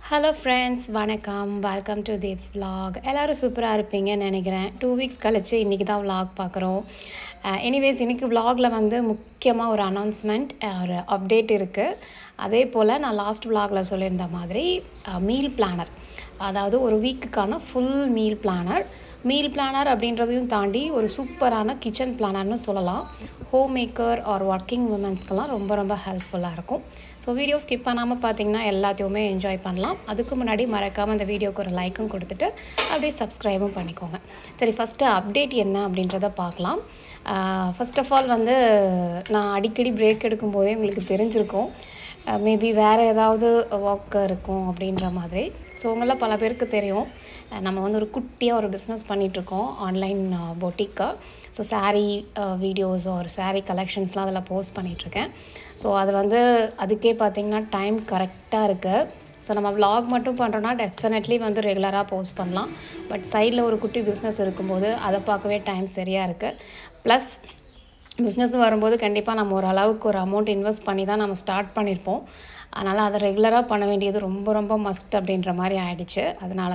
Hello friends வணக்கம் welcome to Deeps vlog எல்லோரும் சூப்பராக இருப்பீங்கன்னு நினைக்கிறேன் டூ வீக்ஸ் கழிச்சு இன்றைக்கி தான் vlog பார்க்குறோம் எனிவேஸ் இன்றைக்கி vlogல வந்து முக்கியமாக ஒரு அனௌன்ஸ்மெண்ட் ஒரு அப்டேட் இருக்குது அதே போல் நான் லாஸ்ட் vlogல சொல்லியிருந்த மாதிரி மீல் பிளானர் அதாவது ஒரு வீக்குக்கான full meal planner meal planner அப்படின்றதையும் தாண்டி ஒரு சூப்பரான கிச்சன் பிளானர்னு சொல்லலாம் ஹோம் மேக்கர் ஆர் ஒர்க்கிங் உமன்ஸ்க்கெல்லாம் ரொம்ப ரொம்ப ஹெல்ப்ஃபுல்லாக இருக்கும் ஸோ வீடியோ ஸ்கிப் பண்ணாமல் பார்த்தீங்கன்னா எல்லாத்தையுமே என்ஜாய் பண்ணலாம் அதுக்கு முன்னாடி மறக்காமல் அந்த வீடியோக்கு ஒரு லைக்கும் கொடுத்துட்டு அப்படியே சப்ஸ்கிரைபும் பண்ணிக்கோங்க சரி ஃபஸ்ட்டு அப்டேட் என்ன அப்படின்றத பார்க்கலாம் ஃபர்ஸ்ட் ஆஃப் ஆல் வந்து நான் அடிக்கடி பிரேக் எடுக்கும்போதே உங்களுக்கு தெரிஞ்சிருக்கும் மேபி வேறு ஏதாவது ஒர்க் இருக்கும் அப்படின்ற மாதிரி ஸோ உங்களில் பல பேருக்கு தெரியும் அஹ் நம்ம வந்து ஒரு குட்டியாக ஒரு பிஸ்னஸ் பண்ணிகிட்ருக்கோம் ஆன்லைன் பொட்டிக்கு ஸோ saree வீடியோஸ் ஒரு saree கலெக்ஷன்ஸ்லாம் அதில் போஸ்ட் பண்ணிகிட்ருக்கேன் ஸோ அது வந்து அதுக்கே பார்த்திங்கன்னா டைம் கரெக்டாக இருக்குது ஸோ நம்ம vlog மட்டும் பண்ணுறோன்னா டெஃபினெட்லி வந்து ரெகுலராக போஸ்ட் பண்ணலாம் பட் சைடில் ஒரு குட்டி பிஸ்னஸ் இருக்கும்போது அதை பார்க்கவே டைம் சரியாக இருக்குது ப்ளஸ் பிஸ்னஸ் வரும்போது கண்டிப்பாக நம்ம ஒரு அளவுக்கு ஒரு அமௌண்ட் இன்வெஸ்ட் பண்ணி தான் நம்ம ஸ்டார்ட் பண்ணியிருப்போம் அதனால் அதை ரெகுலராக பண்ண வேண்டியது ரொம்ப ரொம்ப மஸ்ட் அப்படின்ற மாதிரி ஆயிடுச்சு அதனால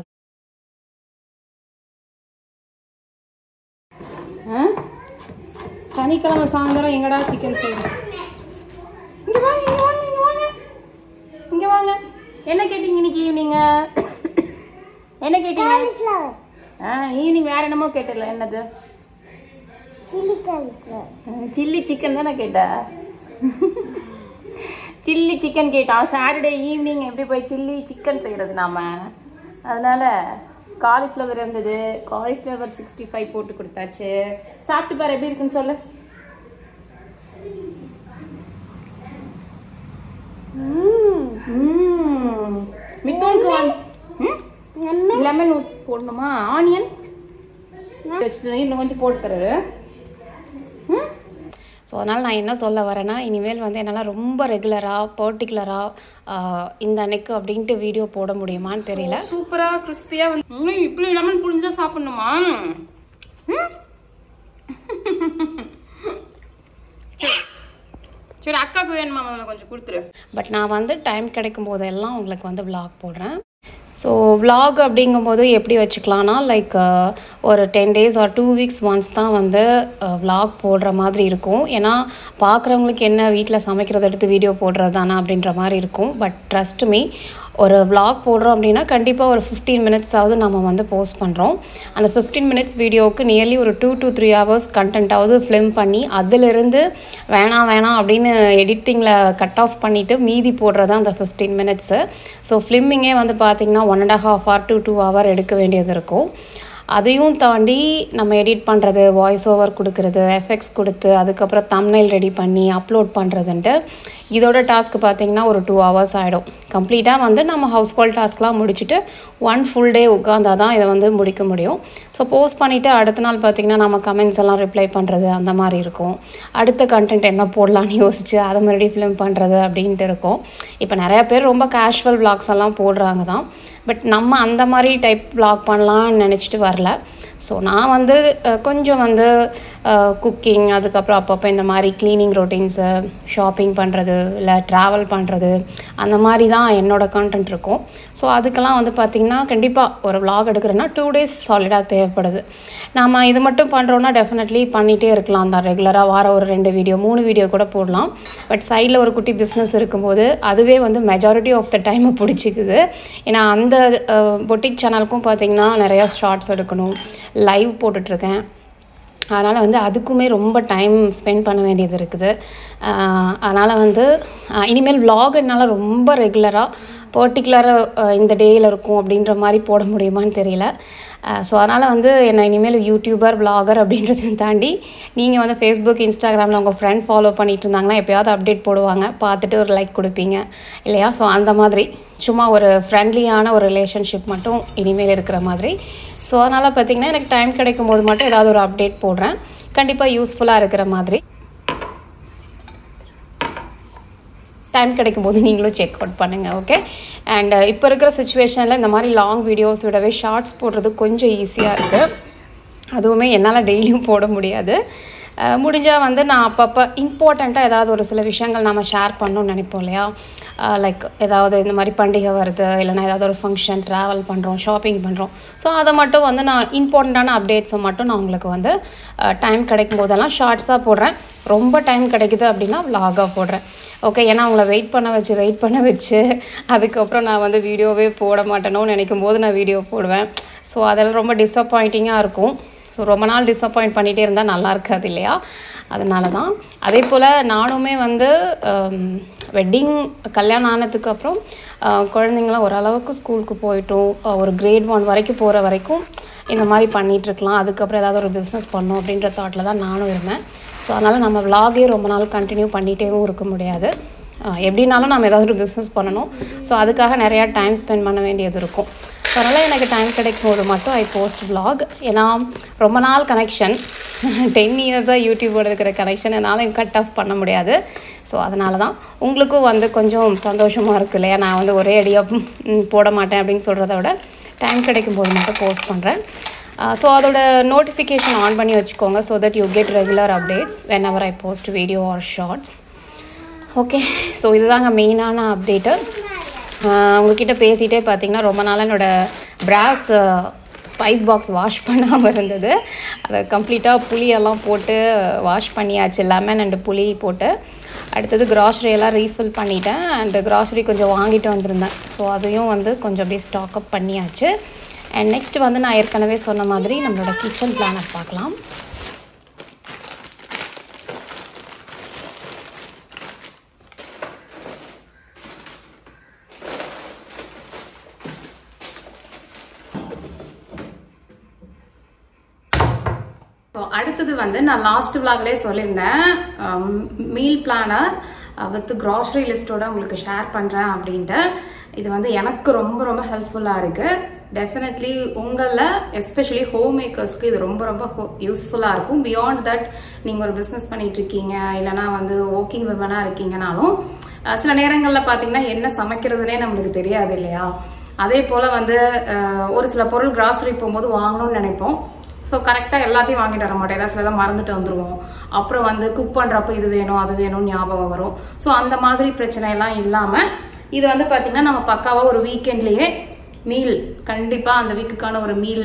சனிக்கிழமை சாயந்தரம் எங்கடா சிக்கன் செய்யணும் இங்க வாங்க இங்க வாங்க இங்க வாங்க இங்க வாங்க என்ன கேட்டீங்க இன்னைக்கு ஈவினிங்க என்ன கேட்டீங்க ஆ ஈவினிங் வேற என்னமோ கேட்டல என்னது சில்லி காலிஃப்ளவர் சில்லி சிக்கன் தானே கேட்ட சில்லி சிக்கன் கேட்டான் சாட்டர்டே ஈவினிங் எப்படி போய் சில்லி சிக்கன் செய்யறது நாம அதனால காலிஃப்ளவர் இருந்தது காலிஃப்ளவர் சிக்ஸ்டி ஃபைவ் போட்டு கொடுத்தாச்சு சாப்பிட்டு பாரு எப்படி இருக்குன்னு சொல்லு ம். மித்தோனுக்கு வந்து லெமன் போடணுமா ஆனியன் வச்சுட்டு இன்னும் கொஞ்சம் போட்டு தருது ம் ஸோ அதனால் நான் என்ன சொல்ல வரேன்னா இனிமேல் வந்து என்னால் ரொம்ப ரெகுலராக பர்டிகுலராக இந்த அன்னைக்கு அப்படின்ட்டு வீடியோ போட முடியுமான்னு தெரியல சூப்பரா கிறிஸ்பியா வந்து இப்படி லெமன் புளிஞ்சா சாப்பிடணுமா ம்? சரி. சரி அக்காவுக்கு வேணுமா முதல்ல கொஞ்சம் கொடுத்துரு பட் நான் வந்து டைம் கிடைக்கும் போதெல்லாம் உங்களுக்கு வந்து vlog போடுறேன் ஸோ vlog அப்படிங்கும்போது எப்படி வச்சுக்கலாம்னா லைக் ஒரு ten days or two weeks once தான் வந்து vlog போடுற மாதிரி இருக்கும் ஏன்னா பார்க்குறவங்களுக்கு என்ன வீட்டில் சமைக்கிறத எடுத்து வீடியோ போடுறது தானே அப்படின்ற மாதிரி இருக்கும் பட் ட்ரஸ்ட் மீ ஒரு vlog போடுறோம் அப்படின்னா கண்டிப்பாக ஒரு ஃபிஃப்டீன் மினிட்ஸாவது நம்ம வந்து போஸ்ட் பண்ணுறோம் அந்த ஃபிஃப்டீன் மினிட்ஸ் வீடியோவுக்கு நியர்லி ஒரு டூ to த்ரீ ஹவர்ஸ் கண்டென்ட்டாவது ஃபிலிம் பண்ணி அதிலிருந்து வேணாம் வேணாம் அப்படின்னு எடிட்டிங்கில் கட் ஆஃப் பண்ணிவிட்டு மீதி போடுறது அந்த ஃபிஃப்டீன் மினிட்ஸு ஸோ ஃபிலிமிங்கே வந்து பார்த்திங்கன்னா one and half hour to two hour எடுக்க வேண்டியது இருக்கும் அதையும் தாண்டி நம்ம எடிட் பண்ணுறது வாய்ஸ் ஓவர் கொடுக்கறது எஃபெக்ட்ஸ் கொடுத்து அதுக்கப்புறம் தம்னைல் ரெடி பண்ணி அப்லோட் பண்ணுறதுன்ட்டு இதோட டாஸ்க் பார்த்திங்கன்னா ஒரு டூ ஹவர்ஸ் ஆகிடும் கம்ப்ளீட்டாக வந்து நம்ம ஹவுஸ் ஹோல்ட் டாஸ்க்லாம் முடிச்சுட்டு ஒன் ஃபுல் டே உட்காந்தா தான் இதை வந்து முடிக்க முடியும் ஸோ போஸ்ட் பண்ணிவிட்டு அடுத்த நாள் பார்த்திங்கன்னா நம்ம கமெண்ட்ஸ் எல்லாம் ரிப்ளை பண்ணுறது அந்த மாதிரி இருக்கும் அடுத்த கண்டென்ட் என்ன போடலான்னு யோசிச்சு அதை மறுபடியும் ஃபிலிம் பண்ணுறது அப்படின்ட்டு இருக்கும் இப்போ நிறையா பேர் ரொம்ப கேஷுவல் vlogs எல்லாம் போடுறாங்க தான் பட் நம்ம அந்த மாதிரி டைப் vlog பண்ணலாம்னு நினச்சிட்டு வரல ஸோ நான் வந்து அஹ், கொஞ்சம் வந்து குக்கிங் அதுக்கப்புறம் அப்பப்போ இந்த மாதிரி க்ளீனிங் ரொட்டீன்ஸு ஷாப்பிங் பண்ணுறது இல்லை ட்ராவல் பண்ணுறது அந்த மாதிரி தான் என்னோட கண்டென்ட் இருக்கும் ஸோ அதுக்கெல்லாம் வந்து பார்த்திங்கன்னா கண்டிப்பாக ஒரு vlog எடுக்கிறேன்னா டூ டேஸ் சாலிடாக தேவைப்படுது நாம் இது மட்டும் பண்ணுறோன்னா டெஃபினெட்லி பண்ணிகிட்டே இருக்கலாம் தான் ரெகுலராக வாரம் ஒரு ரெண்டு வீடியோ மூணு வீடியோ கூட போடலாம் பட் சைடில் ஒரு குட்டி பிஸ்னஸ் இருக்கும்போது அதுவே வந்து மெஜாரிட்டி ஆஃப் த டைமை பிடிச்சிக்குது ஏன்னா அந்த பொட்டிக் சேனலுக்கும் பார்த்திங்கன்னா நிறையா ஷார்ட்ஸ் எடுக்கணும் லைவ் போட்டுட்ருக்கேன் அதனால் வந்து அதுக்குமே ரொம்ப டைம் ஸ்பெண்ட் பண்ண வேண்டியது இருக்குது அதனால் வந்து ஆஹ் இனிமேல் vlog என்னால் ரொம்ப ரெகுலராக பர்டிகுலராக இந்த டேயில் இருக்கும் அப்படின்ற மாதிரி போட முடியுமான்னு தெரியல ஸோ அதனால் வந்து என்னை இனிமேல் யூடியூபர் vlogger அப்படின்றதையும் தாண்டி நீங்கள் வந்து ஃபேஸ்புக் இன்ஸ்டாகிராமில் உங்கள் ஃப்ரெண்ட் ஃபாலோ பண்ணிட்டு இருந்தாங்கன்னா எப்போயாவது அப்டேட் போடுவாங்க பார்த்துட்டு ஒரு லைக் கொடுப்பீங்க இல்லையா ஸோ அந்த மாதிரி சும்மா ஒரு ஃப்ரெண்ட்லியான ஒரு ரிலேஷன்ஷிப் மட்டும் இனிமேல் இருக்கிற மாதிரி ஸோ அதனால் பார்த்திங்கன்னா எனக்கு டைம் கிடைக்கும் போது மட்டும் ஏதாவது ஒரு அப்டேட் போடுறேன் கண்டிப்பாக யூஸ்ஃபுல்லாக இருக்கிற மாதிரி டைம் கிடைக்கும் போது நீங்களும் செக் அவுட் பண்ணுங்கள் ஓகே அண்ட் இப்போ இருக்கிற சுச்சுவேஷனில் இந்த மாதிரி லாங் வீடியோஸ் விடவே ஷார்ட்ஸ் போடுறது கொஞ்சம் ஈஸியாக இருக்குது அதுவுமே என்னால் டெய்லியும் போட முடியாது முடிஞ்சால் வந்து நான் அப்பப்போ இம்பார்ட்டண்ட்டாக ஏதாவது ஒரு சில விஷயங்கள் நம்ம ஷேர் பண்ணணும்னு நினைப்போம் இல்லையா லைக் ஏதாவது இந்த மாதிரி பண்டிகை வருது இல்லைனா ஏதாவது ஒரு ஃபங்க்ஷன் ட்ராவல் பண்ணுறோம் ஷாப்பிங் பண்ணுறோம் ஸோ அதை மட்டும் வந்து நான் இம்பார்ட்டண்ட்டான அப்டேட்ஸை மட்டும் நான் உங்களுக்கு வந்து டைம் கிடைக்கும் போதெல்லாம் ஷார்ட்ஸாக போடுறேன் ரொம்ப டைம் கிடைக்குது அப்படின்னா vlog-ஆ போடுறேன் ஓகே ஏன்னா அவங்கள வெயிட் பண்ண வச்சு வெயிட் பண்ண வச்சு அதுக்கப்புறம் நான் வந்து வீடியோவே போட மாட்டேனோன்னு நினைக்கும் போது நான் வீடியோ போடுவேன் ஸோ அதெல்லாம் ரொம்ப டிசப்பாயிண்டிங்காக இருக்கும் ஸோ ரொம்ப நாள் டிசப்பாயிண்ட் பண்ணிகிட்டே இருந்தால் நல்லா இருக்காது இல்லையா அதனால தான் அதே போல் நானுமே வந்து வெட்டிங் கல்யாணம் ஆனதுக்கு அப்புறம் அஹ், குழந்தைங்களாம் ஓரளவுக்கு ஸ்கூலுக்கு போயிட்டும் அஹ், ஒரு கிரேட் ஒன் வரைக்கும் போகிற வரைக்கும் இந்த மாதிரி பண்ணிகிட்ருக்கலாம் அதுக்கப்புறம் ஏதாவது ஒரு பிஸ்னஸ் பண்ணணும் அப்படின்ற தாட்டில் தான் நானும் இருந்தேன் ஸோ அதனால் நம்ம vlog-ஏ ரொம்ப நாள் கண்டினியூ பண்ணிகிட்டேவும் இருக்க முடியாது அஹ், எப்படினாலும் நம்ம ஏதாவது ஒரு பிஸ்னஸ் பண்ணணும் ஸோ அதுக்காக நிறையா டைம் ஸ்பெண்ட் பண்ண வேண்டியது இருக்கும் ஸோ அதனால் எனக்கு டைம் கிடைக்கும் போது மட்டும் ஐ போஸ்ட் vlog ஏன்னா ரொம்ப நாள் கனெக்ஷன் டென் இயர்ஸாக யூடியூபோட இருக்கிற கனெக்ஷன் என்னால் கட் ஆஃப் பண்ண முடியாது ஸோ அதனால தான் உங்களுக்கும் வந்து கொஞ்சம் சந்தோஷமாக இருக்கு இல்லையா நான் வந்து ஒரே அடியாக ம், போட மாட்டேன் அப்படின்னு சொல்கிறத விட டைம் கிடைக்கும் போது மட்டும் போஸ்ட் பண்ணுறேன் ஸோ அதோட நோட்டிஃபிகேஷன் ஆன் பண்ணி வச்சுக்கோங்க so that you get regular updates whenever I post video or shorts okay so இதுதாங்க மெயினான அப்டேட்டு உங்ககிட்ட பேசிகிட்டே பார்த்தீங்கன்னா ரொம்ப நாளாக என்னோட பிராஸ் ஸ்பைஸ் பாக்ஸ் வாஷ் பண்ணாமல் இருந்தது அதை கம்ப்ளீட்டாக புளியெல்லாம் போட்டு வாஷ் பண்ணியாச்சு லெமன் அண்டு புளி போட்டு அடுத்தது grocery எல்லாம் ரீஃபில் பண்ணிட்டேன் அண்டு grocery கொஞ்சம் வாங்கிட்டு வந்திருந்தேன் ஸோ அதையும் வந்து கொஞ்சம் அப்படியே ஸ்டாக் அப் பண்ணியாச்சு அண்ட் நெக்ஸ்ட் வந்து நான் ஏற்கனவே சொன்ன மாதிரி நம்மளோட கிச்சன் பிளானர் பார்க்கலாம் ஸோ அடுத்தது வந்து நான் லாஸ்ட் விலாக்லேயே சொல்லியிருந்தேன் மீல் பிளானர் வித் க்ராசரி லிஸ்ட்டோட உங்களுக்கு ஷேர் பண்ணுறேன் அப்படின்ட்டு இது வந்து எனக்கு ரொம்ப ரொம்ப ஹெல்ப்ஃபுல்லாக இருக்குது டெஃபினெட்லி உங்களில் எஸ்பெஷலி ஹோம் மேக்கர்ஸ்க்கு இது ரொம்ப ரொம்ப யூஸ்ஃபுல்லாக இருக்கும் பியாண்ட் தட் நீங்கள் ஒரு பிஸ்னஸ் பண்ணிட்டு இருக்கீங்க இல்லைனா வந்து ஒர்க்கிங் விமனாக இருக்கீங்கனாலும் அஹ், சில நேரங்களில் பார்த்தீங்கன்னா என்ன சமைக்கிறதுனே நம்மளுக்கு தெரியாது இல்லையா அதே போல் வந்து அஹ், ஒரு சில பொருள் கிராசரி போகும்போது வாங்கணும்னு நினைப்போம் ஸோ கரெக்டாக எல்லாத்தையும் வாங்கிட்டு வர மாட்டோம் ஏதாவது சிலதான் மறந்துட்டு வந்துடுவோம் அப்புறம் வந்து குக் பண்ணுறப்ப இது வேணும் அது வேணும்னு ஞாபகம் வரும் ஸோ அந்த மாதிரி பிரச்சனை எல்லாம் இல்லாமல் இது வந்து பார்த்திங்கன்னா நம்ம பக்காவாக ஒரு வீக்கெண்ட்லேயே மீல் கண்டிப்பாக அந்த வீக்குக்கான ஒரு மீல்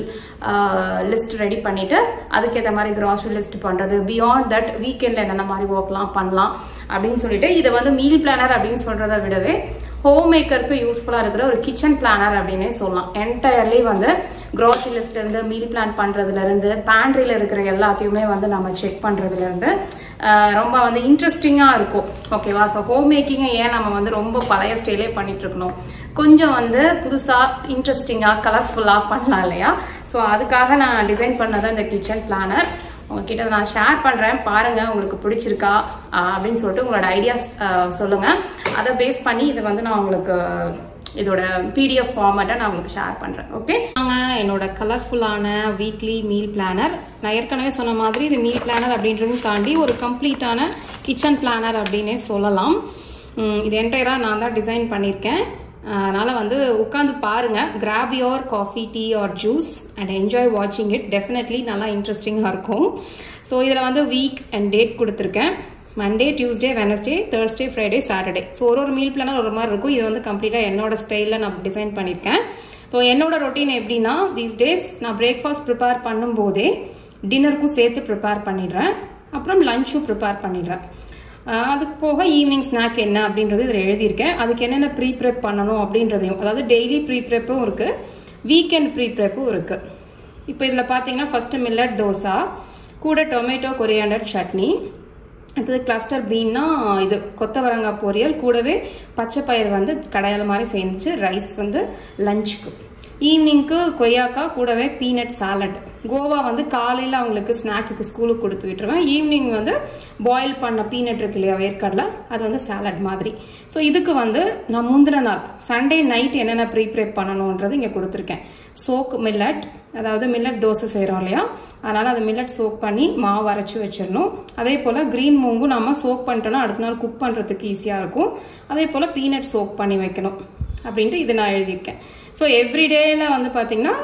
லிஸ்ட் ரெடி பண்ணிவிட்டு அதுக்கேற்ற மாதிரி கிராசரி லிஸ்ட் பண்ணுறது பியாண்ட் தட் வீக்கெண்டில் என்னென்ன மாதிரி ஒர்க்லாம் பண்ணலாம் அப்படின்னு சொல்லிட்டு இதை வந்து மீல் பிளானர் அப்படின்னு சொல்கிறத விடவே ஹோம் மேக்கருக்கு யூஸ்ஃபுல்லாக இருக்கிற ஒரு கிச்சன் பிளானர் அப்படின்னே சொல்லலாம் என்டையர்லி வந்து க்ரோசரி லிஸ்ட்லேருந்து மீல் பிளான் பண்ணுறதுலேருந்து பேண்ட்ரியில் இருக்கிற எல்லாத்தையுமே வந்து நம்ம செக் பண்ணுறதுலேருந்து ரொம்ப வந்து இன்ட்ரெஸ்டிங்காக இருக்கும் ஓகேவா ஸோ ஹோம் மேக்கிங்கை ஏன் நம்ம வந்து ரொம்ப பழைய ஸ்டைலே பண்ணிட்டு இருக்கணும் கொஞ்சம் வந்து புதுசாக இன்ட்ரெஸ்டிங்காக கலர்ஃபுல்லாக பண்ணலாம் இல்லையா ஸோ அதுக்காக நான் டிசைன் பண்ணதான் இந்த கிச்சன் பிளானர் உங்ககிட்ட இதை நான் ஷேர் பண்ணுறேன் பாருங்கள் உங்களுக்கு பிடிச்சிருக்கா ஆஹ் அப்படின்னு சொல்லிட்டு உங்களோட ஐடியாஸ் சொல்லுங்கள் அதை பேஸ் பண்ணி இதை வந்து நான் உங்களுக்கு இதோட பிடிஎஃப் ஃபார்மேட்டை நான் உங்களுக்கு ஷேர் பண்ணுறேன் ஓகே நாங்கள் என்னோட கலர்ஃபுல்லான வீக்லி மீல் பிளானர் நான் ஏற்கனவே சொன்ன மாதிரி இது மீல் பிளானர் அப்படின்றதையும் தாண்டி ஒரு கம்ப்ளீட்டான கிச்சன் பிளானர் அப்படின்னே சொல்லலாம் உம், இது என்டையராக நான் தான் டிசைன் பண்ணியிருக்கேன் அதனால் வந்து உட்காந்து பாருங்கள் grab your coffee tea or juice and enjoy வாட்சிங் இட் டெஃபினெட்லி நல்லா இன்ட்ரெஸ்டிங்காக இருக்கும் ஸோ இதில் வந்து வீக் அண்ட் டேட் கொடுத்துருக்கேன் Monday Tuesday Wednesday Thursday Friday Saturday so ஒரு ஒரு மீல் பிளானர் ஒரு மாதிரி இருக்கும் இது வந்து கம்ப்ளீட்டாக என்னோட ஸ்டைலில் நான் டிசைன் பண்ணியிருக்கேன் ஸோ என்னோட ரொட்டீன் எப்படின்னா தீஸ் டேஸ் நான் பிரேக்ஃபாஸ்ட் ப்ரிப்பேர் பண்ணும்போதே டின்னருக்கும் சேர்த்து ப்ரிப்பேர் பண்ணிடுறேன் அப்புறம் லஞ்சும் ப்ரிப்பேர் பண்ணிடுறேன் ஆஹ் அதுக்கு போக ஈவினிங் ஸ்நாக் என்ன அப்படின்றது இதில் எழுதியிருக்கேன் அதுக்கு என்னென்ன ப்ரீ ப்ரெப் பண்ணணும் அப்படின்றதையும் அதாவது டெய்லி ப்ரீ ப்ரெப்பும் இருக்குது வீக்கெண்ட் ப்ரீ ப்ரெப்பும் இருக்குது இப்போ இதில் பார்த்தீங்கன்னா ஃபஸ்ட்டு மில்லட் தோசா கூட டொமேட்டோ கொரியாண்டர் சட்னி அடுத்தது கிளஸ்டர் பீன்னா இது கொத்தவரங்காய் பொரியல் கூடவே பச்சை பயிர் வந்து கடையால் மாதிரி செஞ்சு ரைஸ் வந்து லஞ்சுக்கு ஈவினிங்க்கு கொய்யாக்காய் கூடவே பீனட் சாலட் கோவா வந்து காலையில் அவங்களுக்கு ஸ்நாக்குக்கு ஸ்கூலுக்கு கொடுத்து விட்டுருவேன் ஈவினிங் வந்து பாயில் பண்ண பீனட் இருக்கு இல்லையா வேர்க்கடலை அது வந்து சாலட் மாதிரி ஸோ இதுக்கு வந்து நான் முந்தின நாள் சண்டே நைட் என்னென்ன ப்ரீ ப்ரேப் பண்ணணுன்றது இங்கே கொடுத்துருக்கேன் சோக் மில்லட் அதாவது மில்லட் தோசை செய்கிறோம் இல்லையா அதனால் அதை மில்லட் சோக் பண்ணி மாவு அரைச்சி வச்சிடணும் அதே போல் க்ரீன் மூங்கும் நம்ம சோக் பண்ணிட்டோன்னா அடுத்த நாள் குக் பண்ணுறதுக்கு ஈஸியாக இருக்கும் அதே போல் பீனட் சோக் பண்ணி வைக்கணும் அப்படின்ட்டு இது நான் எழுதியிருக்கேன் ஸோ எவ்ரிடேயில் வந்து பார்த்திங்கன்னா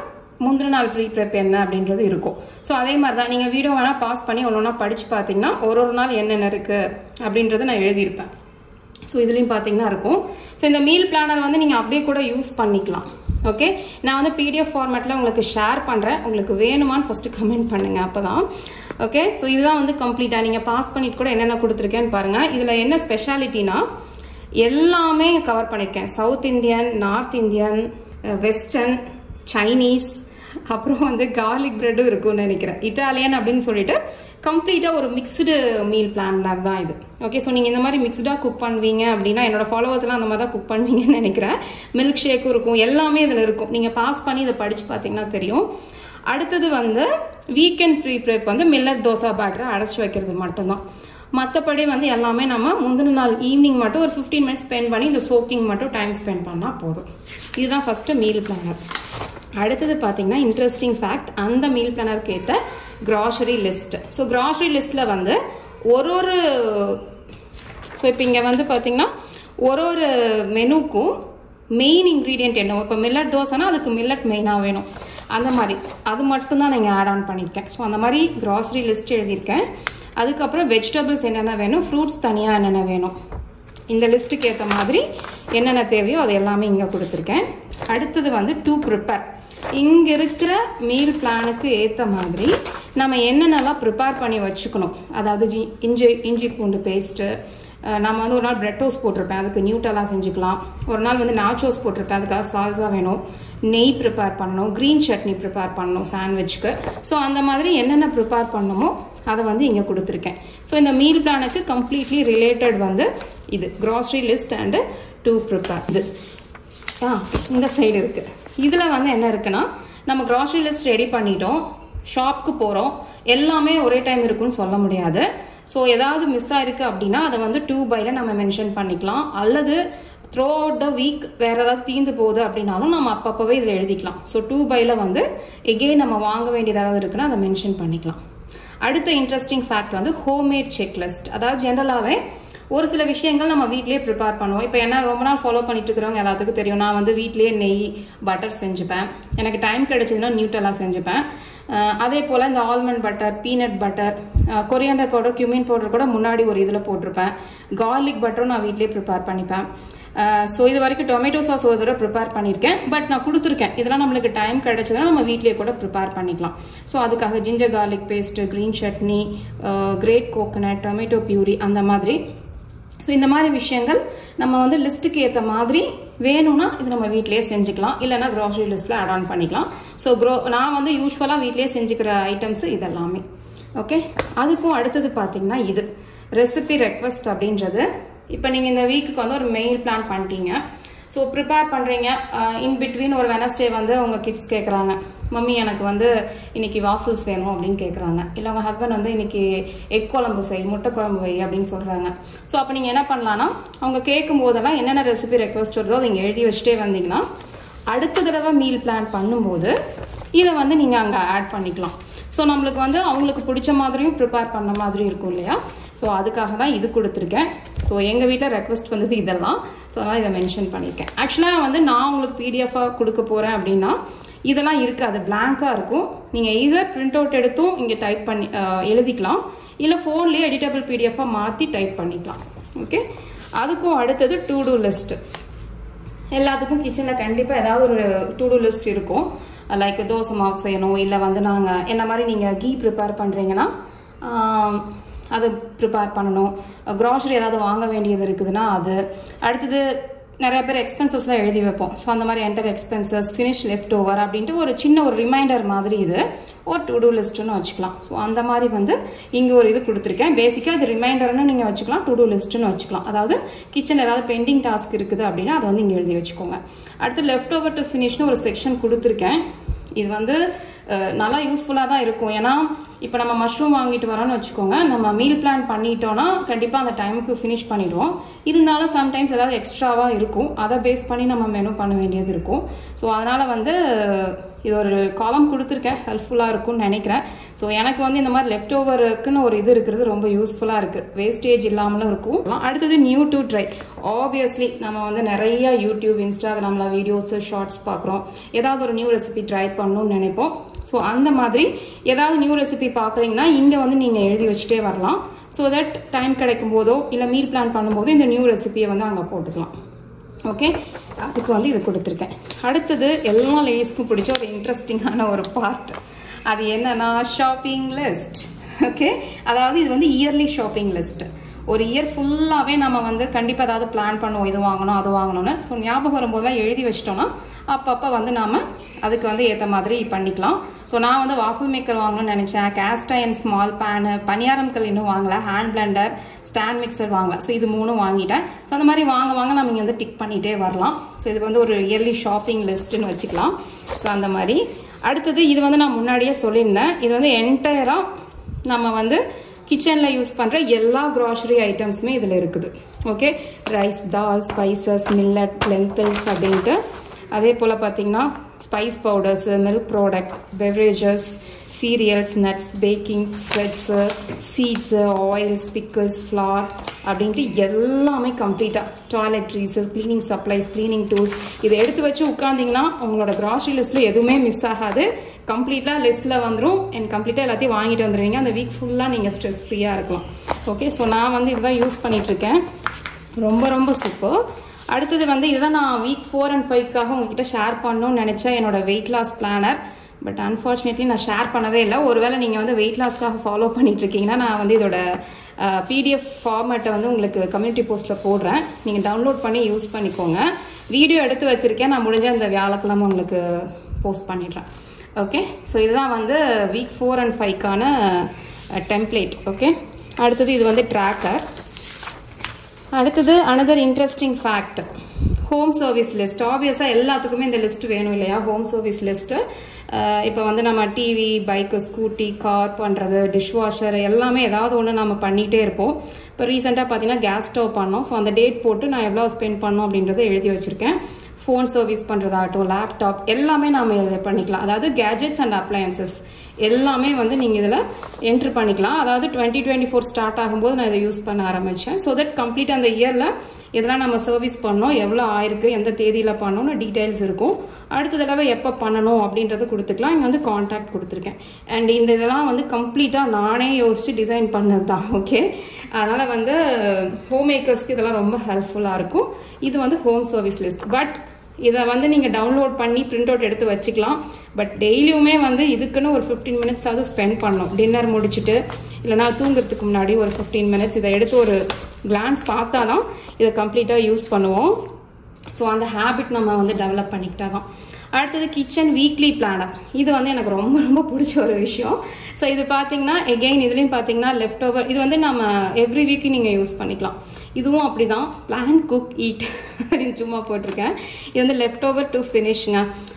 முந்தின நாள் ப்ரீ ப்ரெப் என்ன அப்படின்றது இருக்கும் ஸோ அதே மாதிரி தான் நீங்கள் வீடியோ வேணால் பாஸ் பண்ணி ஒன்று ஒன்றா படித்து பார்த்தீங்கன்னா ஒரு ஒரு நாள் என்னென்ன இருக்குது அப்படின்றத நான் எழுதியிருப்பேன் ஸோ இதுலேயும் பார்த்தீங்கன்னா இருக்கும் ஸோ இந்த மீல் பிளானர் வந்து நீங்கள் அப்படியே கூட யூஸ் பண்ணிக்கலாம் ஓகே நான் வந்து பிடிஎஃப் ஃபார்மேட்டில் உங்களுக்கு ஷேர் பண்ணுறேன் உங்களுக்கு வேணுமான்னு ஃபஸ்ட்டு கமெண்ட் பண்ணுங்கள் அப்போ தான் ஓகே ஸோ இதுதான் வந்து கம்ப்ளீட்டாக நீங்கள் பாஸ் பண்ணிட்டு கூட என்னென்ன கொடுத்துருக்கேன்னு பாருங்கள் இதில் என்ன ஸ்பெஷாலிட்டினா எல்லாமே கவர் பண்ணியிருக்கேன் South Indian North Indian Western Chinese அப்புறம் வந்து கார்லிக் பிரெட்டும் இருக்கும்னு நினைக்கிறேன் இட்டாலியன் அப்படின்னு சொல்லிட்டு கம்ப்ளீட்டாக ஒரு மிக்ஸ்டு மீல் பிளான் தான் இது ஓகே ஸோ நீங்கள் இந்த மாதிரி மிக்ஸ்டாக குக் பண்ணுவீங்க அப்படின்னா என்னோட ஃபாலோவர்ஸ்லாம் அந்த மாதிரி தான் குக் பண்ணுவீங்கன்னு நினைக்கிறேன் மில்க் ஷேக்கும் இருக்கும் எல்லாமே இதில் இருக்கும் நீங்கள் பாஸ் பண்ணி இதை படித்து பார்த்தீங்கன்னா தெரியும் அடுத்தது வந்து வீக்கெண்ட் ப்ரீ ப்ரெப் வந்து மில்லட் தோசா பேட்டரை அடைச்சி வைக்கிறது மட்டும்தான் மற்றபடி வந்து எல்லாமே நம்ம முந்தின நாள் ஈவினிங் மட்டும் ஒரு ஃபிஃப்டீன் மினிட்ஸ் ஸ்பெண்ட் பண்ணி இந்த சோக்கிங் மட்டும் டைம் ஸ்பெண்ட் பண்ணால் போதும் இதுதான் ஃபஸ்ட்டு மீல் பிளானர் அடுத்தது பார்த்தீங்கன்னா இன்ட்ரெஸ்டிங் ஃபேக்ட் அந்த மீல் பிளானருக்கு ஏற்ற கிராசரி லிஸ்ட் ஸோ கிராசரி லிஸ்ட்டில் வந்து ஒரு ஒரு ஸோ இப்போ இங்கே வந்து பார்த்தீங்கன்னா ஒரு ஒரு மெனுக்கும் மெயின் இன்க்ரீடியன்ட் என்ன இப்போ மில்லட் தோசைனா அதுக்கு மில்லட் மெயினாக வேணும் அந்த மாதிரி அது மட்டும்தான் நீங்கள் ஆட் ஆன் பண்ணியிருக்கேன் ஸோ அந்த மாதிரி கிராசரி லிஸ்ட் எழுதியிருக்கேன் அதுக்கப்புறம் வெஜிடபிள்ஸ் என்னென்ன வேணும் ஃப்ரூட்ஸ் தனியாக என்னென்ன வேணும் இந்த லிஸ்ட்டுக்கு ஏற்ற மாதிரி என்னென்ன தேவையோ அது எல்லாமே இங்கே கொடுத்துருக்கேன் அடுத்தது வந்து டூ ப்ரிப்பேர் இங்கே இருக்கிற மீல் பிளானுக்கு ஏற்ற மாதிரி நம்ம என்னென்னலாம் ப்ரிப்பேர் பண்ணி வச்சுக்கணும் அதாவது ஜி இஞ்சி இஞ்சி பூண்டு பேஸ்ட்டு நம்ம வந்து ஒரு நாள் பிரெட் டோஸ்ட் போட்டிருப்பேன் அதுக்கு நியூட்டெல்லாம் செஞ்சுக்கலாம் ஒரு நாள் வந்து நாச்சோஸ் போட்டிருப்பேன் அதுக்காக சால்ஸா வேணும் நெய் ப்ரிப்பேர் பண்ணணும் க்ரீன் சட்னி ப்ரிப்பேர் பண்ணணும் சாண்ட்விச்க்கு ஸோ அந்த மாதிரி என்னென்ன ப்ரிப்பேர் பண்ணணுமோ அதை வந்து இங்கே கொடுத்துருக்கேன் ஸோ இந்த மீல் பிளானுக்கு கம்ப்ளீட்லி ரிலேட்டட் வந்து இது grocery list and to prepare இது ஆ இந்த சைடு இருக்குது இதில் வந்து என்ன இருக்குன்னா நம்ம க்ராசரி லிஸ்ட் ரெடி பண்ணிட்டோம் ஷாப்க்கு போகிறோம் எல்லாமே ஒரே டைம் இருக்குன்னு சொல்ல முடியாது ஸோ ஏதாவது மிஸ் ஆயிருக்கு அப்படின்னா அதை வந்து டூ பைல நம்ம மென்ஷன் பண்ணிக்கலாம் அல்லது த்ரூ அவுட் த வீக் வேற ஏதாவது தீந்து போகுது அப்படின்னாலும் நம்ம அப்பப்போவே இதில் எழுதிக்கலாம் ஸோ டூ பைல வந்து எகெயின் நம்ம வாங்க வேண்டியது ஏதாவது இருக்குன்னா அதை மென்ஷன் பண்ணிக்கலாம் அடுத்த இன்ட்ரெஸ்டிங் ஃபேக்ட் வந்து ஹோம்மேட் செக்லிஸ்ட் அதாவது ஜென்ரலாகவே ஒரு சில விஷயங்கள் நம்ம வீட்லயே ப்ரிப்பேர் பண்ணுவோம் இப்போ என்ன ரொம்ப நாள் ஃபாலோ பண்ணிட்டு இருக்கிறவங்க எல்லாத்துக்கும் தெரியும் நான் வந்து வீட்லயே நெய் பட்டர் செஞ்சுப்பேன் எனக்கு டைம் கிடைச்சதுன்னா நியூட்டெல்லாம் செஞ்சுப்பேன் அஹ் அதே போல் இந்த almond butter peanut butter coriander powder cumin powder கூட முன்னாடி ஒரு இதில் போட்டிருப்பேன் கார்லிக் பட்டரும் நான் வீட்லயே ப்ரிப்பேர் பண்ணிப்பேன் ஸோ இது வரைக்கும் டொமேட்டோ சாஸ் ஒரு தடவை ப்ரிப்பேர் பண்ணியிருக்கேன் பட் நான் கொடுத்துருக்கேன் இதெல்லாம் நம்மளுக்கு டைம் கிடைச்சதுன்னா நம்ம வீட்லேயே கூட ப்ரிப்பேர் பண்ணிக்கலாம் ஸோ அதுக்காக ginger garlic paste green chutney grated coconut tomato puree அந்த மாதிரி ஸோ இந்த மாதிரி விஷயங்கள் நம்ம வந்து லிஸ்ட்டுக்கு ஏற்ற மாதிரி வேணும்னா இது நம்ம வீட்டிலேயே செஞ்சுக்கலாம் இல்லைன்னா க்ராசரி லிஸ்ட்டில் ஆட் ஆன் பண்ணிக்கலாம் ஸோ க்ரோ நான் வந்து யூஸ்வலாக வீட்டிலேயே செஞ்சுக்கிற ஐட்டம்ஸ் இதெல்லாமே ஓகே அதுக்கும் அடுத்தது பார்த்தீங்கன்னா இது ரெசிபி ரெக்வஸ்ட் அப்படின்றது இப்போ நீங்கள் இந்த வீக்குக்கு வந்து ஒரு மெயில் பிளான் பண்ணிட்டீங்க ஸோ ப்ரிப்பேர் பண்ணுறீங்க இன் பிட்வீன் ஒரு வெனஸ்டே வந்து உங்கள் கிட்ஸ் கேட்குறாங்க மம்மி எனக்கு வந்து இன்னைக்கு வாஃபிள்ஸ் வேணும் அப்படின்னு கேட்குறாங்க இல்லை உங்கள் ஹஸ்பண்ட் வந்து இன்னைக்கு எக் குழம்பு செய் முட்டை குழம்பு வை அப்படின்னு சொல்கிறாங்க ஸோ அப்போ நீங்கள் என்ன பண்ணலான்னா அவங்க கேட்கும் போதெல்லாம் என்னென்ன ரெசிபி ரெக்வஸ்ட் வருதோ அதை இங்கே எழுதி வச்சுட்டே வந்தீங்கன்னா அடுத்த தடவை மீல் பிளான் பண்ணும்போது இதை வந்து நீங்கள் அங்கே ஆட் பண்ணிக்கலாம் ஸோ நம்மளுக்கு வந்து அவங்களுக்கு பிடிச்ச மாதிரியும் ப்ரிப்பேர் பண்ண மாதிரி இருக்கும் இல்லையா ஸோ அதுக்காக தான் இது கொடுத்துருக்கேன் ஸோ எங்கள் வீட்டில் ரெக்வஸ்ட் வந்தது இதெல்லாம் ஸோ அதனால் இதை மென்ஷன் பண்ணியிருக்கேன் ஆக்சுவலாக வந்து நான் உங்களுக்கு பிடிஎஃபாக கொடுக்க போகிறேன் அப்படின்னா இதெல்லாம் இருக்காது பிளாங்காக இருக்கும் நீங்கள் இதை பிரிண்ட் அவுட் எடுத்தும் இங்கே டைப் பண்ணி அஹ், எழுதிக்கலாம் இல்லை ஃபோன்லேயே எடிட்டபிள் பிடிஎஃபாக மாற்றி டைப் பண்ணிக்கலாம் ஓகே அதுக்கும் அடுத்தது டு டூ லிஸ்ட்டு எல்லாத்துக்கும் கிச்சனில் கண்டிப்பாக ஏதாவது ஒரு டு டூ லிஸ்ட் இருக்கும் லைக் தோசை மாவு செய்யணும் இல்லை வந்து நாங்கள் என்ன மாதிரி நீங்கள் கீ ப்ரிப்பேர் பண்ணுறீங்கன்னா அது ப்ரிப்பேர் பண்ணணும் க்ராசரி ஏதாவது வாங்க வேண்டியது இருக்குதுன்னா அது அடுத்தது நிறைய பேர் எக்ஸ்பென்சஸ்லாம் எழுதி வைப்போம் ஸோ அந்த மாதிரி enter expenses finish left over அப்படின்ட்டு ஒரு சின்ன ஒரு ரிமைண்டர் மாதிரி இது ஒரு டு டூ லிஸ்ட்டுன்னு வச்சுக்கலாம் ஸோ அந்த மாதிரி வந்து இங்கே ஒரு இது கொடுத்துருக்கேன் பேசிக்காக இது ரிமைண்டர்னு நீங்கள் வச்சுக்கலாம் டு டூ லிஸ்ட்டுன்னு வச்சுக்கலாம் அதாவது கிச்சன் ஏதாவது பெண்டிங் டாஸ்க் இருக்குது அப்படின்னா அதை வந்து இங்கே எழுதி வச்சுக்கோங்க அடுத்து லெஃப்ட் ஓவர் டு ஃபினிஷ்னு ஒரு செக்ஷன் கொடுத்துருக்கேன் இது வந்து அஹ், நல்லா யூஸ்ஃபுல்லாக தான் இருக்கும் ஏன்னா இப்போ நம்ம மஷ்ரூம் வாங்கிட்டு வரோம்னு வச்சுக்கோங்க நம்ம மீல் பிளான் பண்ணிட்டோம்னா கண்டிப்பாக அந்த டைமுக்கு ஃபினிஷ் பண்ணிடுவோம் இருந்தாலும் சம்டைம்ஸ் ஏதாவது எக்ஸ்ட்ராவாக இருக்கும் அதை பேஸ் பண்ணி நம்ம மெனு பண்ண வேண்டியது இருக்கும் ஸோ அதனால் வந்து இது ஒரு காலம் கொடுத்துருக்கேன் ஹெல்ப்ஃபுல்லாக இருக்கும்னு நினைக்கிறேன் ஸோ எனக்கு வந்து இந்த மாதிரி லெஃப்ட் ஓவருக்குன்னு ஒரு இது இருக்கிறது ரொம்ப யூஸ்ஃபுல்லாக இருக்குது வேஸ்டேஜ் இல்லாமலும் இருக்கும் அடுத்தது நியூ டு ட்ரை ஆப்வியஸ்லி நம்ம வந்து நிறைய யூடியூப் இன்ஸ்டாகிராமில் வீடியோஸு ஷார்ட்ஸ் பார்க்குறோம் ஏதாவது ஒரு நியூ ரெசிபி ட்ரை பண்ணணும்னு நினைப்போம் ஸோ அந்த மாதிரி ஏதாவது நியூ ரெசிபி பார்க்குறீங்கன்னா இங்கே வந்து நீங்கள் எழுதி வச்சுட்டே வரலாம் ஸோ தட் டைம் கிடைக்கும் போதோ இல்லை மீல் பிளான் பண்ணும்போது இந்த நியூ ரெசிபியை வந்து அங்கே போட்டுக்கலாம் ஓகே அதுக்கு வந்து இது கொடுத்துருக்கேன் அடுத்தது எல்லா லேடிஸ்க்கும் பிடிச்ச ஒரு இன்ட்ரெஸ்டிங்கான ஒரு பார்ட் அது என்னன்னா ஷாப்பிங் லிஸ்ட் ஓகே அதாவது இது வந்து இயர்லி ஷாப்பிங் லிஸ்ட் ஒரு இயர் ஃபுல்லாகவே நம்ம வந்து கண்டிப்பாக ஏதாவது பிளான் பண்ணுவோம் இது வாங்கணும் அது வாங்கணும்னு ஸோ ஞாபகம் வரும்போதெல்லாம் எழுதி வச்சிட்டோம்னா அப்பப்போ வந்து நாம் அதுக்கு வந்து ஏற்ற மாதிரி பண்ணிக்கலாம் ஸோ நான் வந்து வாஃபிள் மேக்கர் வாங்கணும்னு நினச்சேன் கேஸ்ட் அயன் ஸ்மால் பேனு பனியாரம் கல் இன்னும் வாங்கல ஹேண்ட் பிளெண்டர் ஸ்டாண்ட் மிக்சர் வாங்கல ஸோ இது மூணும் வாங்கிட்டேன் ஸோ அந்த மாதிரி வாங்க வாங்க நம்ம இங்கே வந்து டிக் பண்ணிகிட்டே வரலாம் ஸோ இது வந்து ஒரு இயர்லி ஷாப்பிங் லிஸ்ட்டுன்னு வச்சுக்கலாம் ஸோ அந்த மாதிரி அடுத்தது இது வந்து நான் முன்னாடியே சொல்லியிருந்தேன் இது வந்து என்டையராக நம்ம வந்து கிச்சனில் யூஸ் பண்ணுற எல்லா க்ராசரி ஐட்டம்ஸுமே இதில் இருக்குது okay rice dal spices millet lentils அப்படின்ட்டு அதே போல் பார்த்தீங்கன்னா spice powders milk product beverages cereals nuts baking spreads seeds oils pickles flour அப்படின்ட்டு எல்லாமே கம்ப்ளீட்டாக toiletries cleaning supplies cleaning tools இதை எடுத்து வச்சு உட்காந்திங்கன்னா உங்களோட க்ராசரி லிஸ்ட்டில் எதுவுமே மிஸ் ஆகாது கம்ப்ளீட்டாக லிஸ்ட்டில் வந்துடும் அண்ட் கம்ப்ளீட்டாக எல்லாத்தையும் வாங்கிட்டு வந்துடுவீங்க அந்த வீக் ஃபுல்லாக நீங்கள் ஸ்ட்ரெஸ் ஃப்ரீயாக இருக்கலாம் ஓகே ஸோ நான் வந்து இதுதான் யூஸ் பண்ணிகிட்ருக்கேன் ரொம்ப ரொம்ப சூப்பர் அடுத்தது வந்து இதுதான் நான் வீக் ஃபோர் அண்ட் ஃபைவ்க்காக உங்ககிட்ட ஷேர் பண்ணணும்னு நினச்சேன் என்னோட weight loss planner but unfortunately நான் ஷேர் பண்ணவே இல்லை ஒருவேளை நீங்கள் வந்து வெயிட் லாஸ்க்காக ஃபாலோ பண்ணிட்டு இருக்கீங்கன்னா நான் வந்து இதோட பிடிஎஃப் ஃபார்மேட்டை வந்து உங்களுக்கு கம்யூனிட்டி போஸ்ட்டில் போடுறேன் நீங்கள் டவுன்லோட் பண்ணி யூஸ் பண்ணிக்கோங்க வீடியோ எடுத்து வச்சுருக்கேன் நான் முடிஞ்ச அந்த வியாழக்கிழமை உங்களுக்கு போஸ்ட் பண்ணிடுறேன் ஓகே ஸோ இதுதான் வந்து வீக் ஃபோர் அண்ட் ஃபைவ்க்கான டெம்ப்ளேட் ஓகே அடுத்தது இது வந்து ட்ராக்கர் அடுத்தது another interesting fact home service list ஆப்வியஸாக எல்லாத்துக்குமே இந்த லிஸ்ட் வேணும் இல்லையா ஹோம் சர்வீஸ் லிஸ்ட்டு இப்போ வந்து நம்ம டிவி பைக்கு ஸ்கூட்டி கார் பண்ணுறது டிஷ்வாஷர் எல்லாமே ஏதாவது ஒன்று நம்ம பண்ணிகிட்டே இருப்போம் இப்போ ரீசெண்டாக பார்த்தீங்கன்னா கேஸ் ஸ்டவ் பண்ணோம் ஸோ அந்த டேட் போட்டு நான் எவ்வளோ ஸ்பெண்ட் பண்ணோம் அப்படின்றத எழுதி வச்சுருக்கேன் ஃபோன் சர்வீஸ் பண்ணுறதாகட்டும் லேப்டாப் எல்லாமே நாம் இதில் பண்ணிக்கலாம் அதாவது கேஜெட்ஸ் அண்ட் அப்ளையன்சஸ் எல்லாமே வந்து நீங்கள் இதில் என்ட்ரு பண்ணிக்கலாம் அதாவது டுவெண்ட்டி டுவெண்ட்டி ஃபோர் ஸ்டார்ட் ஆகும்போது நான் இதை யூஸ் பண்ண ஆரம்பித்தேன் ஸோ தட் கம்ப்ளீட் அந்த இயரில் இதெல்லாம் நம்ம சர்வீஸ் பண்ணோம் எவ்வளோ ஆயிருக்கு எந்த தேதியில் பண்ணோம்னு டீட்டெயில்ஸ் இருக்கும் அடுத்த தடவை எப்போ பண்ணணும் அப்படின்றது கொடுத்துக்கலாம் இங்கே வந்து காண்டாக்ட் கொடுத்துருக்கேன் அண்ட் இந்த இதெல்லாம் வந்து கம்ப்ளீட்டாக நானே யோசித்து டிசைன் பண்ணது தான் ஓகே அதனால் வந்து ஹோம் மேக்கர்ஸ்க்கு இதெல்லாம் ரொம்ப ஹெல்ப்ஃபுல்லாக இருக்கும் இது வந்து ஹோம் சர்வீஸ் லிஸ்ட் பட் இதை வந்து நீங்கள் டவுன்லோட் பண்ணி பிரிண்ட் அவுட் எடுத்து வச்சுக்கலாம் பட் டெய்லியுமே வந்து இதுக்குன்னு ஒரு ஃபிஃப்டீன் மினிட்ஸ் ஆகுது ஸ்பெண்ட் பண்ணணும் டின்னர் முடிச்சுட்டு இல்லைனா தூங்குறதுக்கு முன்னாடி ஒரு ஃபிஃப்டீன் மினிட்ஸ் இதை எடுத்து ஒரு கிளான்ஸ் பார்த்தா தான் இதை கம்ப்ளீட்டாக யூஸ் பண்ணுவோம் ஸோ அந்த ஹேபிட் நம்ம வந்து டெவலப் பண்ணிக்கிட்டா தான் அடுத்தது கிச்சன் வீக்லி பிளானர் இது வந்து எனக்கு ரொம்ப ரொம்ப பிடிச்ச ஒரு விஷயம் ஸோ இது பார்த்தீங்கன்னா எகெயின் இதுலேயும் பார்த்தீங்கன்னா லெஃப்ட் ஓவர் இது வந்து நம்ம எவ்ரி வீக்கு நீங்கள் யூஸ் பண்ணிக்கலாம் இதுவும் அப்படி தான் பிளான் குக் ஈட் அப்படின்னு சும்மா போட்டிருக்கேன் இது வந்து லெஃப்ட் ஓவர் டு ஃபினிஷ்ங்க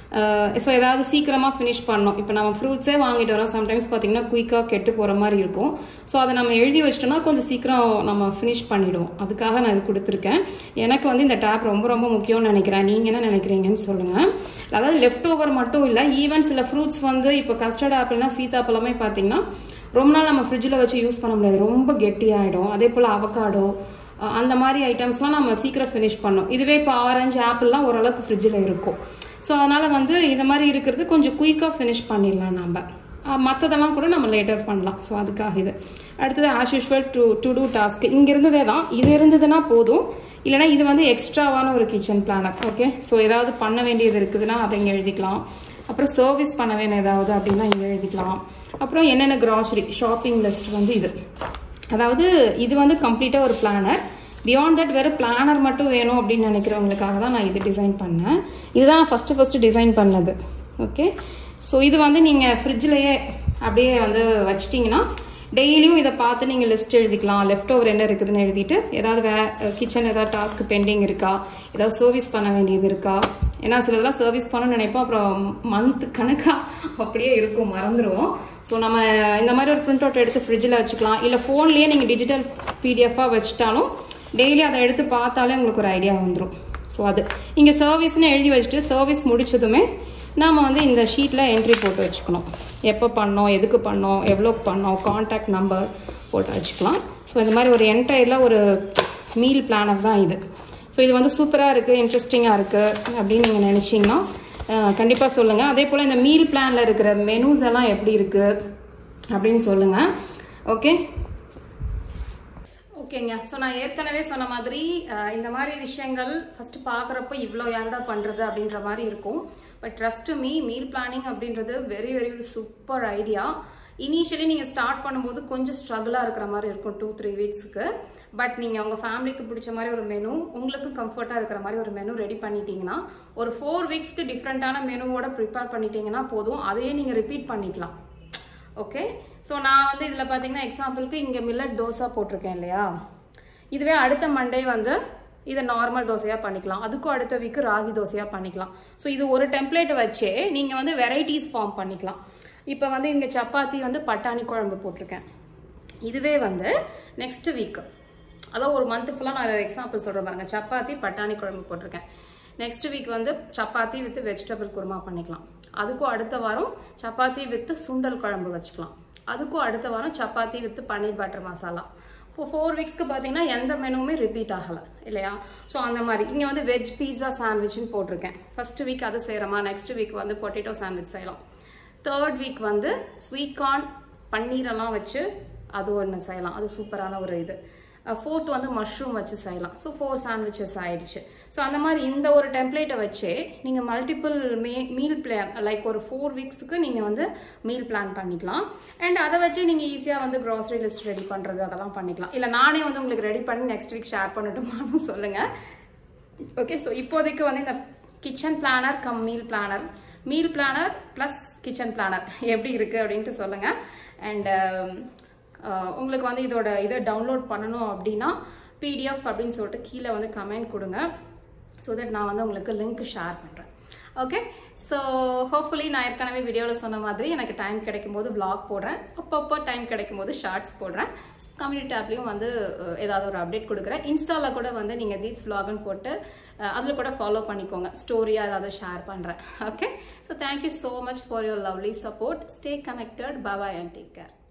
ஸோ ஏதாவது சீக்கிரமாக ஃபினிஷ் பண்ணோம் இப்போ நம்ம ஃப்ரூட்ஸே வாங்கிட்டு வரோம் சம்டைம்ஸ் பார்த்தீங்கன்னா குயிக்காக கெட்டு போகிற மாதிரி இருக்கும் ஸோ அதை நம்ம எழுதி வச்சிட்டோம்னா கொஞ்சம் சீக்கிரம் நம்ம ஃபினிஷ் பண்ணிவிடுவோம் அதுக்காக நான் இது கொடுத்துருக்கேன் எனக்கு வந்து இந்த டேப் ரொம்ப ரொம்ப முக்கியம்னு நினைக்கிறேன் நீங்கள் என்ன நினைக்கிறீங்கன்னு சொல்லுங்கள் அதாவது லெஃப்ட் ஓவர் மட்டும் இல்லை ஈவன் சில ஃப்ரூட்ஸ் வந்து இப்போ கஸ்டர்ட் ஆப்பிள்னா சீத்தாப்பழமே பார்த்தீங்கன்னா ரொம்ப நாள் நம்ம ஃப்ரிட்ஜில் வச்சு யூஸ் பண்ண முடியாது ரொம்ப கெட்டியாயிடும் அதே போல் அவகாடோ அந்த மாதிரி ஐட்டம்ஸ்லாம் நம்ம சீக்கிரம் ஃபினிஷ் பண்ணோம் இதுவே இப்போ ஆரஞ்சு ஆப்பிள்லாம் ஓரளவுக்கு ஃப்ரிட்ஜில் இருக்கும் ஸோ அதனால் வந்து இந்த மாதிரி இருக்கிறது கொஞ்சம் குயிக்காக ஃபினிஷ் பண்ணிடலாம் நம்ம மற்றதெல்லாம் கூட நம்ம லேட்டர் பண்ணலாம் ஸோ அதுக்காக இது அடுத்தது as usual to to do task இங்கே இருந்ததே தான் இது இருந்ததுன்னா போதும் இல்லைனா இது வந்து எக்ஸ்ட்ராவான ஒரு கிச்சன் பிளானர் ஓகே ஸோ ஏதாவது பண்ண வேண்டியது இருக்குதுன்னா அதை இங்கே எழுதிக்கலாம் அப்புறம் சர்வீஸ் பண்ண வேணும் ஏதாவது அப்படின்னா இங்கே எழுதிக்கலாம் அப்புறம் என்னென்ன கிராசரி ஷாப்பிங் லிஸ்ட் வந்து இது அதாவது இது வந்து கம்ப்ளீட்டாக ஒரு பிளானர் பியாண்ட் தட் வேறு பிளானர் மட்டும் வேணும் அப்படின்னு நினைக்கிறவங்களுக்காக தான் நான் இது டிசைன் பண்ணேன் இதுதான் நான் ஃபஸ்ட்டு ஃபஸ்ட்டு டிசைன் பண்ணது ஓகே ஸோ இது வந்து நீங்கள் ஃப்ரிட்ஜ்லேயே அப்படியே வந்து வச்சிட்டிங்கன்னா டெய்லியும் இதை பார்த்து நீங்கள் லிஸ்ட் எழுதிக்கலாம் லெஃப்ட் ஓவர் என்ன இருக்குதுன்னு எழுதிட்டு ஏதாவது வே கிச்சன் ஏதாவது டாஸ்க் பெண்டிங் இருக்கா ஏதாவது சர்வீஸ் பண்ண வேண்டியது இருக்கா ஏன்னா சிலதெல்லாம் சர்வீஸ் பண்ணணும்னு நினைப்போம் அப்புறம் மந்த் கணக்காக அப்படியே இருக்கும் மறந்துடுவோம் ஸோ நம்ம இந்த மாதிரி ஒரு பிரிண்ட் அவுட் எடுத்து ஃப்ரிட்ஜில் வச்சுக்கலாம் இல்லை ஃபோன்லேயே நீங்கள் டிஜிட்டல் பிடிஎஃபாக வச்சுட்டாலும் டெய்லி அதை எடுத்து பார்த்தாலே உங்களுக்கு ஒரு ஐடியா வந்துடும் ஸோ அது இங்கே சர்வீஸ்னு எழுதி வச்சுட்டு சர்வீஸ் முடிச்சதுமே நாம் வந்து இந்த ஷீட்டில் என்ட்ரி போட்டு வச்சுக்கணும் எப்போ பண்ணோம் எதுக்கு பண்ணோம் எவ்வளோக்கு பண்ணோம் காண்டாக்ட் நம்பர் போட்டு வச்சுக்கலாம் ஸோ இந்த மாதிரி ஒரு என்டையரில் ஒரு மீல் பிளானர் தான் இது ஸோ இது வந்து சூப்பராக இருக்குது இன்ட்ரெஸ்டிங்காக இருக்குது அப்படின்னு நீங்கள் நினச்சிங்கன்னா கண்டிப்பாக சொல்லுங்கள் அதே போல் இந்த மீல் பிளானில் இருக்கிற மெனூஸ் எல்லாம் எப்படி இருக்குது அப்படின்னு சொல்லுங்கள் ஓகே ஓகேங்க ஸோ நான் ஏற்கனவே சொன்ன மாதிரி அஹ், இந்த மாதிரி விஷயங்கள் ஃபர்ஸ்ட் பார்க்குறப்ப இவ்வளோ யாருடா பண்ணுறது அப்படின்ற மாதிரி இருக்கும் but trust me meal planning அப்படின்றது very very super idea initially நீங்கள் ஸ்டார்ட் பண்ணும்போது கொஞ்சம் ஸ்ட்ரகிளாக இருக்கிற மாதிரி இருக்கும் டூ த்ரீ வீக்ஸுக்கு பட் நீங்கள் உங்கள் ஃபேமிலிக்கு பிடிச்ச மாதிரி ஒரு மெனு உங்களுக்கும் கம்ஃபர்ட்டாக இருக்கிற மாதிரி ஒரு மெனு ரெடி பண்ணிட்டீங்கன்னா ஒரு ஃபோர் வீக்ஸ்க்கு டிஃப்ரெண்ட்டான மெனுவோட ப்ரிப்பேர் பண்ணிட்டீங்கன்னா போதும் அதையே நீங்கள் ரிப்பீட் பண்ணிக்கலாம் ஓகே ஸோ நான் வந்து இதில் பார்த்தீங்கன்னா எக்ஸாம்பிளுக்கு இங்கே மில்லட் தோசை போட்டிருக்கேன் இல்லையா இதுவே அடுத்த மண்டே வந்து இதை நார்மல் தோசையாக பண்ணிக்கலாம் அதுக்கும் அடுத்த வீக்கு ராகி தோசையாக பண்ணிக்கலாம் ஸோ இது ஒரு டெம்ப்ளேட் வச்சே நீங்கள் வந்து வெரைட்டிஸ் ஃபார்ம் பண்ணிக்கலாம் இப்போ வந்து இங்கே சப்பாத்தி வந்து பட்டாணி குழம்பு போட்டிருக்கேன் இதுவே வந்து நெக்ஸ்ட் வீக் அதான் ஒரு மந்த் ஃபுல்லாக நான் எக்ஸாம்பிள் சொல்கிறேன் பாருங்க சப்பாத்தி பட்டாணி குழம்பு போட்டிருக்கேன் நெக்ஸ்ட் வீக் வந்து சப்பாத்தி வித் வெஜிடபிள் குருமா பண்ணிக்கலாம் அதுக்கும் அடுத்த வாரம் சப்பாத்தி வித் சுண்டல் குழம்பு வச்சுக்கலாம் அதுக்கும் அடுத்த வாரம் சப்பாத்தி வித் பன்னீர் பட்டர் மசாலா இப்போ ஃபோர் வீக்ஸ்க்கு பார்த்தீங்கன்னா எந்த மெனுவுமே ரிப்பீட் ஆகலை இல்லையா ஸோ அந்த மாதிரி இங்கே வந்து வெஜ் பீஸா சாண்ட்விச்னு போட்டிருக்கேன் ஃபர்ஸ்ட் வீக் அது செய்கிறோமா நெக்ஸ்ட் வீக் வந்து பொட்டேட்டோ சாண்ட்விச் செய்யலாம் தேர்ட் வீக் வந்து ஸ்வீட் கார்ன் பன்னீரெல்லாம் வச்சு அது ஒன்று செய்யலாம் அது சூப்பரான ஒரு இது ஃபோர்த் வந்து மஷ்ரூம் வச்சு செய்யலாம் ஸோ ஃபோர் சாண்ட்விச்சஸ் ஆயிடுச்சு ஸோ அந்த மாதிரி இந்த ஒரு டெம்ப்ளேட்டை வச்சு நீங்கள் மல்டிபிள் மே மீல் பிளான் லைக் ஒரு ஃபோர் வீக்ஸுக்கு நீங்கள் வந்து மீல் பிளான் பண்ணிக்கலாம் அண்ட் அதை வச்சு நீங்கள் ஈஸியாக வந்து க்ராசரி லிஸ்ட் ரெடி பண்ணுறது அதெல்லாம் பண்ணிக்கலாம் இல்லை நானே வந்து உங்களுக்கு ரெடி பண்ணி நெக்ஸ்ட் வீக் ஷேர் பண்ணட்டுமான்னு சொல்லுங்கள் ஓகே ஸோ இப்போதைக்கு வந்து இந்த kitchen planner cum meal planner meal planner plus kitchen planner எப்படி இருக்குது அப்படின்ட்டு சொல்லுங்கள் அண்ட் உங்களுக்கு வந்து இதோட இதை டவுன்லோட் பண்ணணும் அப்படின்னா பிடிஎஃப் அப்படின்னு சொல்லிட்டு கீழே வந்து கமெண்ட் கொடுங்க ஸோ தட் நான் வந்து உங்களுக்கு லிங்க் ஷேர் பண்ணுறேன் ஓகே ஸோ ஹோப்ஃபுல்லி நான் ஏற்கனவே வீடியோவில் சொன்ன மாதிரி எனக்கு டைம் கிடைக்கும் போது vlog போடுறேன் அப்பப்போ டைம் கிடைக்கும் போது ஷார்ட்ஸ் போடுறேன் கம்யூனிட்டி டேப்லேயும் வந்து அஹ், ஏதாவது ஒரு அப்டேட் கொடுக்குறேன் இன்ஸ்டாவில் கூட வந்து நீங்கள் தீப்ஸ் vlogன்னு போட்டு அதில் கூட ஃபாலோ பண்ணிக்கோங்க ஸ்டோரியாக ஏதாவது ஷேர் பண்ணுறேன் okay so thank you so much for your lovely support stay connected bye bye and take care